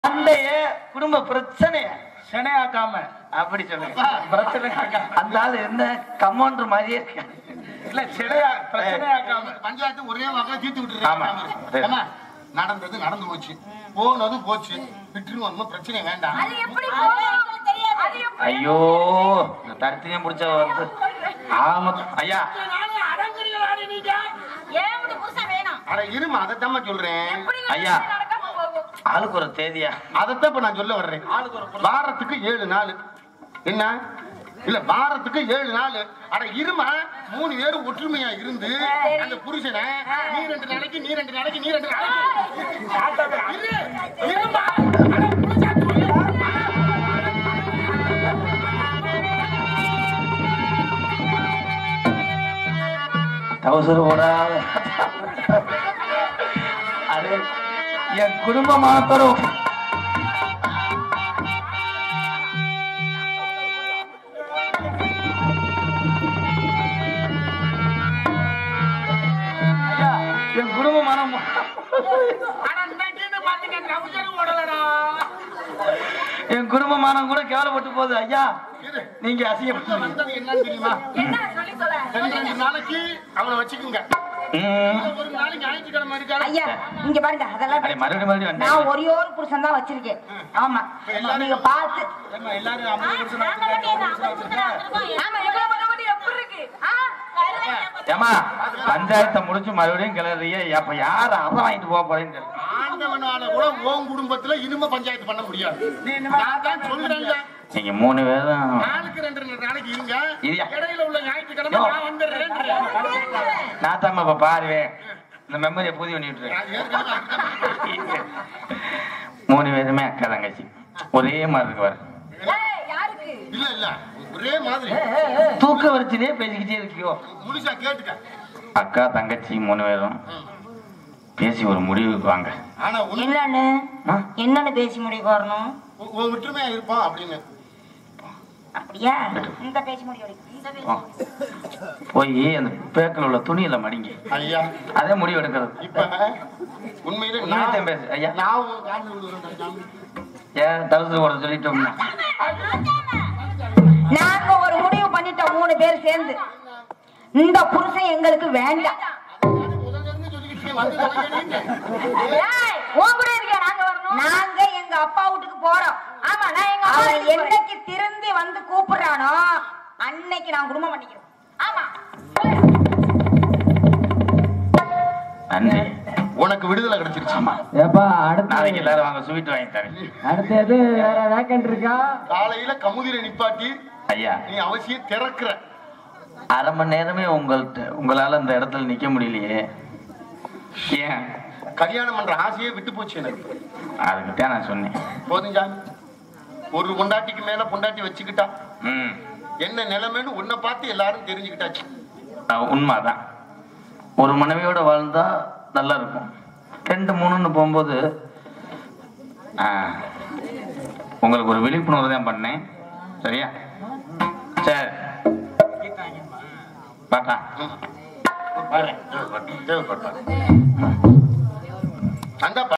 சண்டைய குடும்ப பிரச்சனைய சினையாக்காம அப்படி சொல்லுங்க பிரச்சனை ஆக்காம அந்த ஆள் என்ன கமௌண்டர் மாதிரியே இருக்கு இல்ல சினையா பிரச்சனை ஆக்காம பஞ்சாயத்து ஒரே வாக்கில தீர்த்து ஆமா. விட்டுரு ஏம்மா, நடந்தது நடந்து போச்சு போனது போச்சு விட்டுருவோம் பிரச்சனை வேண்டாம் அது எப்படி போகும்? அது எப்படி ஐயோ இந்த தடுத்தையும் பிடிச்ச வந்து ஆமா ஐயா ஏன் உங்க புருஷன் வேணும்? அட இருமா அதைத்தாம்மா சொல்றேன் எப்படி ஐயா. நடக்காம போகும்? ஆளுக்கு ஒரு தேதியா அதைத்தான் இப்ப நான் சொல்ல வர்றேன் வாரத்துக்கு ஏழு நாள் என்ன இல்ல வாரத்துக்கு ஏழு நாள் அட இருமா மூணு பேரும் ஒற்றுமையா இருந்து அந்த புருஷனை நீ ரெண்டு நாளைக்கு நீ ரெண்டு நாளைக்கு நீ ரெண்டு நாளைக்கு இரு, இருமா. அட, புருஷன் சொல்லு. டவுசர் போடாத அது என் குடும்பம் மாத்திரம் ஐயா, என் குடும்பம் மனம் ஆனா இன்னைக்குன்னு பாத்தீங்க கவுசரும் ஓடலடா என் குடும்பமானம் கூட கேவலப்பட்டு போகுது ஐயா இரு. நீங்க அசிங்கப்படுத்த வந்தது என்னன்னு தெரியுமா என்ன சொல்லி சொல்ல? ரெண்டு ரெண்டு நாளைக்கு அவனை வச்சுக்குங்க ம். ஒரு நாளைக்கு ஞாயிற்றுக்கிழமை இருக்காரு ஐயா இங்க பாருங்க அதெல்லாம் அடே, மறுபடியும் மறுபடியும் நான் வந்தேன் ஒரே ஒரு புருஷன் தான் வச்சிருக்கேன் ஆமா நீங்க பார்த்து ஏம்மா, எல்லாரும் ஐம்பது வருஷம் நாங்க மட்டும் என்ன, ஐம்பது புருஷனா வச்சிருக்கோம்? ஆமா, எங்களை மறுபடி எப்படி இருக்கு? ஆ? ஏமா பஞ்சாயத்தை முடிச்சு மறுபடியும் கிளறிய அப்ப யார் அறம் வாங்கிட்டு போக போறேன்னு தெரியல. ஆண்டவனால கூட உன் குடும்பத்துல இனிமே பஞ்சாயத்து பண்ண முடியாது நான் தான் சொல்றேங்க நீங்க மூணு பேரும் நாளுக்கு ரெண்டு ரெண்டு நாளைக்கு இருங்க இருயா. இடையில உள்ள ஞாயிற்றுக்கிழமை யோ. நான் வந்துடுறேன் நான் தான் இப்ப பாருவேன் இந்த மெமரியை பூதி பண்ணி விட்டுருக்கேன் அது ஏற்கனவே மூணு பேருமே அக்கா தங்கச்சி ஒரே மாதிரி இருக்கு பாரு ஏய், யாருக்கு? இல்ல இல்ல ஒரே மாதிரி தூக்க வரிச்சிலே பேசிக்கிட்டே இருக்கியோ முழுசா கேட்டுக்க அக்கா தங்கச்சி மூணு பேரும் பேசி ஒரு முடிவுக்கு வாங்க ஆனா உன் என்னன்னு ஆ? என்னன்னு பேசி முடிவு வரணும் உன் உன் ஒற்றுமையா இருப்பான் அப்படின்னு அப்படியா இந்த பேசி முடிவு வரைக்கும். வா. போய் அந்த பேக்கில் உள்ள துணியில மடிங்க ஐயா அதே முடிவு எடுக்கிறது இப்ப உண்மையிலே உண்மையத்தான் நான் பேசு ஐயா நான் உன் காலில் விழுகிறேன் சாமி. ஏன் தவிர்த்து போட சொல்லிட்டோம்னா நாங்க ஒரு முடிவு பண்ணிட்டோம் மூணு பேர் சேர்ந்து இந்த புருஷன் எங்களுக்கு வேண்டாம் முதல்ல இருந்து சொல்லிக்கிட்டு வந்து தொலைங்கன்னு. ஏய், உன் கூட இருக்கியா நாங்க வரணும்? நாங்க எங்க அப்பா வீட்டுக்கு போறோம் ஆமா, நான் எங்க அம்மா அவன் வீட்டுக்கு போறேன். என்னைக்கு திரும்பி வந்து கூப்பிடுறானோ அன்னைக்கு நான் குடும்பம் பண்ணிக்கிறோம் ஆமா. நன்றி உனக்கு விடுதலை கிடைச்சிருச்சு ஆமா ஏப்பா அடுத்து நாளைக்கு எல்லாரும் வாங்க ஸ்வீட் வாங்கி தரேன் அடுத்தது வேற வேக்கண்ட் இருக்கா காலையில கமுதிரை நிப்பாட்டி ஐயா நீ அவசியம் திறக்கிற அரை மணி நேரமே உங்கள்கிட்ட உங்களால இந்த இடத்துல நிக்க முடியலையே ஏன் கல்யாணம் பண்ற ஆசையே விட்டு போச்சு எனக்கு அதுக்கு தான் நான் சொன்னேன் போதும் சாமி ஒரு பொண்டாட்டிக்கு மேல பொண்டாட்டி வச்சுக்கிட்டா ம் என்ன நிலைமைன்னு உன்னை பார்த்து எல்லாரும் தெரிஞ்சுக்கிட்டாச்சு அஹ் உண்மைதான் ஒரு மனைவியோட வாழ்ந்தா நல்லா இருக்கும் ரெண்டு மூணுன்னு போகும்போது ஆ, உங்களுக்கு ஒரு விழிப்புணர்வு தான் பண்ணேன் சரியா சரி பாட்டா வரேன் தேவைப்பட்டான் அந்த